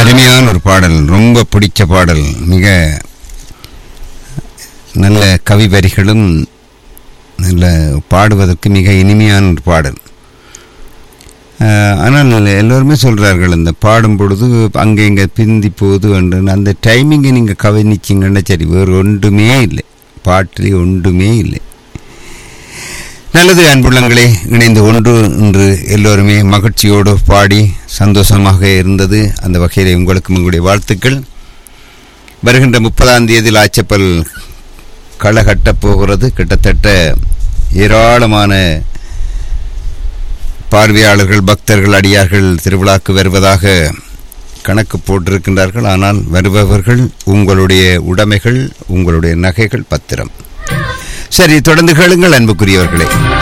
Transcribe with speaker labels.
Speaker 1: அருமையான ஒரு பாடல் ரொம்ப பிடிச்ச பாடல் மிக நல்ல கவி வரிகளும் நல்ல பாடுவதற்கு மிக இனிமையான ஒரு பாடல் அஹ், ஆனால் எல்லோருமே சொல்கிறார்கள் இந்த பாடும் பொழுது அங்கே இங்கே பிந்தி போகுது என்று அந்த டைமிங்கை நீங்கள் கவனிச்சிங்கன்னா சரி வேறு ஒன்றுமே இல்லை பாட்டிலே ஒன்றுமே இல்லை நல்லது அன்புள்ளங்களே இணைந்து ஒன்று இன்று எல்லோருமே மகிழ்ச்சியோடு பாடி சந்தோஷமாக இருந்தது அந்த வகையில் உங்களுக்கும் உங்களுடைய வாழ்த்துக்கள் வருகின்ற முப்பதாம் தேதி லாச்சப்பல் களை கட்டப் போகிறது கிட்டத்தட்ட ஏராளமான பார்வையாளர்கள் பக்தர்கள் அடியார்கள் திருவிழாக்கு வருவதாக கணக்கு போட்டிருக்கின்றார்கள் ஆனால் வருபவர்கள் உங்களுடைய உடைமைகள் உங்களுடைய நகைகள் பத்திரம் சரி தொடர்ந்து கேளுங்கள் அன்புக்குரியவர்களே